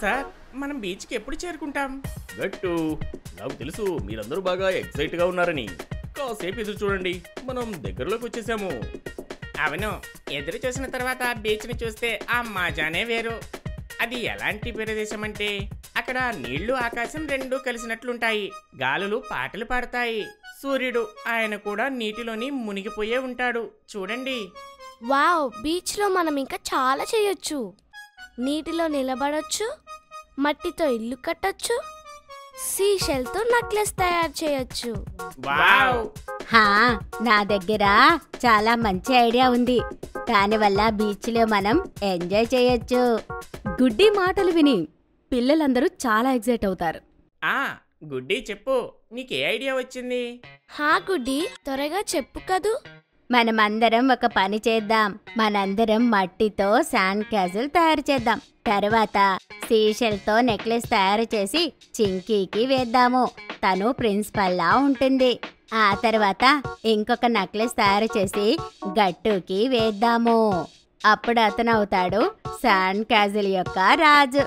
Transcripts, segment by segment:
sir మనం బీచ్కి ఎప్పుడు చేరుకుంటాం గట్టు నాకు తెలుసు మీరందరూ బాగా ఎక్సైట్ గా ఉన్నారని కాసేపు ఎదురు చూడండి మనం దగ్గరలోకి వచ్చేసాము అవును ఎదురు చూసిన తర్వాత బీచ్ని చూస్తే ఆ మజానే వేరు అది ఎలాంటి ప్రదేశం అంటే అక్కడ నీళ్లు ఆకాశం రెండూ కలిసినట్లుంటాయి గాలులు పాటలు పాడతాయి సూర్యుడు ఆయన కూడా నీటిలోని మునిగిపోయే ఉంటాడు చూడండి వావ్ బీచ్లో మనం ఇంకా చాలా చేయొచ్చు నీటిలో నిలబడొచ్చు మట్టితో ఇల్లు కట్టొచ్చు సీషెల్తో నెక్లెస్ తయారు చేయొచ్చు వావ్ హా నా దగ్గర చాలా మంచి ఐడియా ఉంది దానివల్ల బీచ్లో మనం ఎంజాయ్ చేయొచ్చు గుడ్డి మాటలు విని పిల్లలందరూ చాలా ఎగ్జైట్ అవుతారు ఆ గుడ్డి చెప్పు నీకే ఐడియా వచ్చింది హా గుడ్డి త్వరగా చెప్పు కదూ మనమందరం ఒక పని చేద్దాం మనందరం మట్టితో శాండ్ క్యాజుల్ తయారు చేద్దాం తర్వాత సీషెల్తో నెక్లెస్ తయారు చేసి చింకీకి వేద్దాము తను ప్రిన్సిపల్ లా ఉంటుంది ఆ తర్వాత ఇంకొక నెక్లెస్ తయారు చేసి గట్టుకి వేద్దాము అప్పుడు అతను అవుతాడు శాండ్ క్యాజుల్ యొక్క రాజు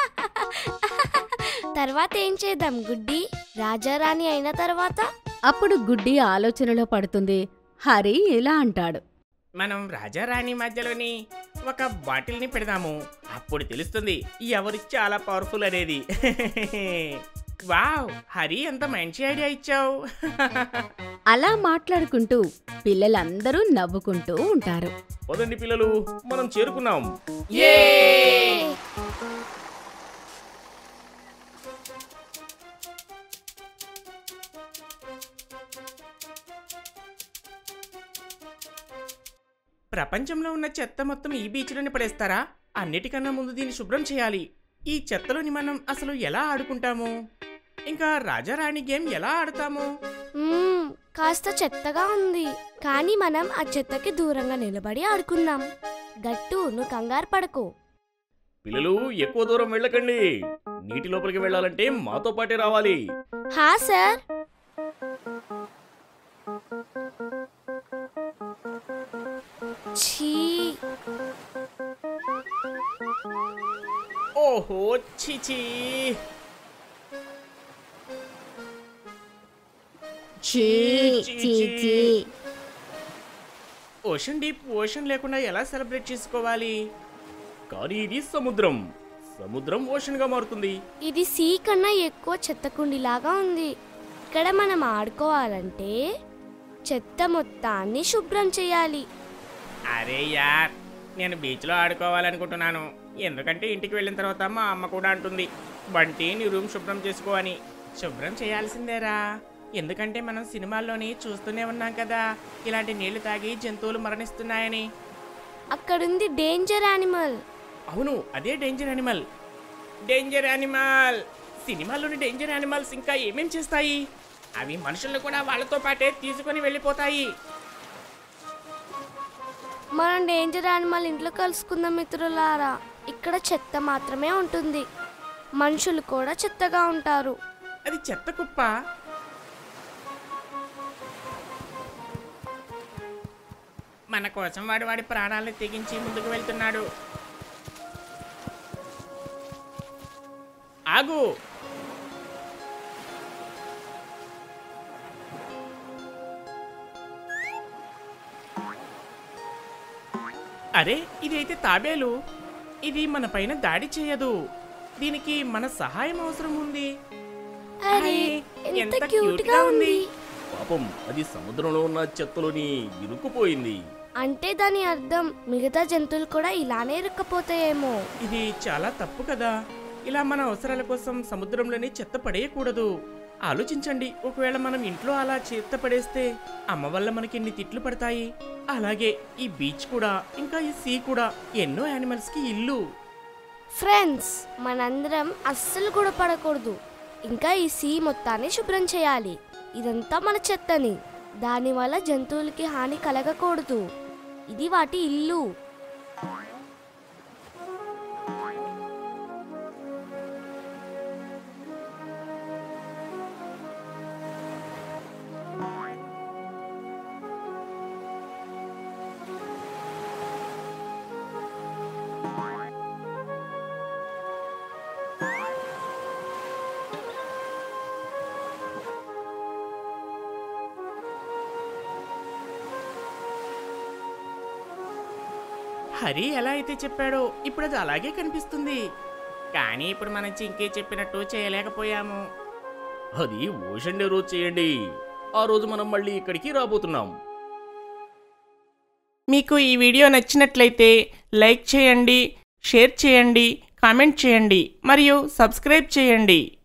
తర్వాత ఏం చేద్దాం గుడ్డి రాజారాణి అయిన తర్వాత అప్పుడు గుడ్డి ఆలోచనలో పడుతుంది హరి ఇలా అంటాడు మనం రాజారాణి మధ్యలోని ఒక బాటిల్ని పెడదాము అప్పుడు తెలుస్తుంది ఎవరు చాలా పవర్ఫుల్ అనేది వావ్ హరి ఎంత మంచి ఐడియా ఇచ్చావు అలా మాట్లాడుకుంటూ పిల్లలందరూ నవ్వుకుంటూ ఉంటారు పదండి పిల్లలు మనం చేరుకున్నాం ప్రపంచంలో ఉన్న చెత్త మొత్తం ఈ బీచ్లోనే పడేస్తారా అన్నిటికన్నా ముందు దీన్ని శుభ్రం చేయాలి ఈ చెత్తలోని మనం అసలు ఎలా ఆడుకుంటాము ఇంకా రాజారాణి గేమ్ ఎలా ఆడతాము మ్మ్, కాస్త చెత్తగా ఉంది కానీ మనం ఆ చెత్తకి దూరంగా నిలబడి ఆడుకుందాం గట్టు నువ్వు కంగారు పడకు పిల్లలు ఎక్కువ దూరం వెళ్ళకండి నీటి లోపలికి వెళ్ళాలంటే మాతో పాటే రావాలి హా సార్ ఛీ ఓహో చిచి చీ చీ చీ ఓషన్ డీప్ ఓషన్ లేకుండా ఎలా సెలబ్రేట్ చేసుకోవాలి కానీ ఇది సముద్రం సముద్రం ఓషన్ గా మారుతుంది ఇది సీ కన్నా ఎక్కువ చెత్త కుండీలాగా ఉంది ఇక్కడ మనం ఆడుకోవాలంటే చెత్త మొత్తాన్ని శుభ్రం చేయాలి అరే యార్ నేను బీచ్లో ఆడుకోవాలనుకుంటున్నాను ఎందుకంటే ఇంటికి వెళ్ళిన తర్వాత మా అమ్మ కూడా అంటుంది బంటి నీ రూమ్ శుభ్రం చేసుకో అని శుభ్రం చేయాల్సిందేరా ఎందుకంటే మనం సినిమాల్లోని చూస్తూనే ఉన్నాం కదా ఇలాంటి నీళ్లు తాగి జంతువులు మరణిస్తున్నాయని అక్కడుంది డేంజర్ యానిమల్ అవును అదే డేంజర్ యానిమల్ డేంజర్ యానిమల్ సినిమాల్లోని డేంజర్ యానిమల్స్ ఇంకా ఏమేం చేస్తాయి అవి మనుషులను కూడా వాళ్ళతో పాటే తీసుకొని వెళ్ళిపోతాయి మనం డేంజర్ యానిమల్ ఇంట్లో కలుసుకుందాం మిత్రులారా ఇక్కడ చెత్త మాత్రమే ఉంటుంది మనుషులు కూడా చెత్తగా ఉంటారు అది చెత్త కుప్ప మన కోసం వాడు వాడి ప్రాణాలను తెగించి ముందుకు వెళ్తున్నాడు ఆగు అరే ఇది అయితే తాబేలు ఇది మన పైన దాడి చేయదు దీనికి మన సహాయం అవసరం ఉంది అరే అరే, ఎంత క్యూట్ గా ఉంది పాపం అది సముద్రంలో ఉన్న చెత్తలోని ఇరుక్కుపోయింది అంటే దాని అర్థం మిగతా జంతువులు కూడా ఇలానే ఇరుక్కపోతాయేమో ఇది చాలా తప్పు కదా ఇలా మన అవసరాల కోసం సముద్రంలోని చెత్త పడేయకూడదు ఆలోచించండి ఒకవేళ మనం ఇంట్లో అలా చెత్త పడేస్తే అమ్మ వల్ల మనకి ఎన్ని తిట్లు పడతాయి అలాగే ఈ బీచ్ కూడా ఇంకా ఈ సీ కూడా ఎన్నో యానిమల్స్ కి ఇల్లు ఫ్రెండ్స్ మనందరం అస్సలు కూడా పడకూడదు ఇంకా ఈ సీ మొత్తాన్ని శుభ్రం చేయాలి ఇదంతా మన చెత్తని దానివల్ల జంతువులకి హాని కలగకూడదు ఇది వాటి ఇల్లు హరి ఎలా అయితే చెప్పాడో ఇప్పుడు అది అలాగే కనిపిస్తుంది కానీ ఇప్పుడు మనం చింకే చెప్పినట్టు చేయలేకపోయాము అది ఓషన్ డే రోజు చేయండి ఆ రోజు మనం మళ్ళీ ఇక్కడికి రాబోతున్నాం మీకు ఈ వీడియో నచ్చినట్లయితే లైక్ చేయండి షేర్ చేయండి కామెంట్ చేయండి మరియు సబ్స్క్రైబ్ చేయండి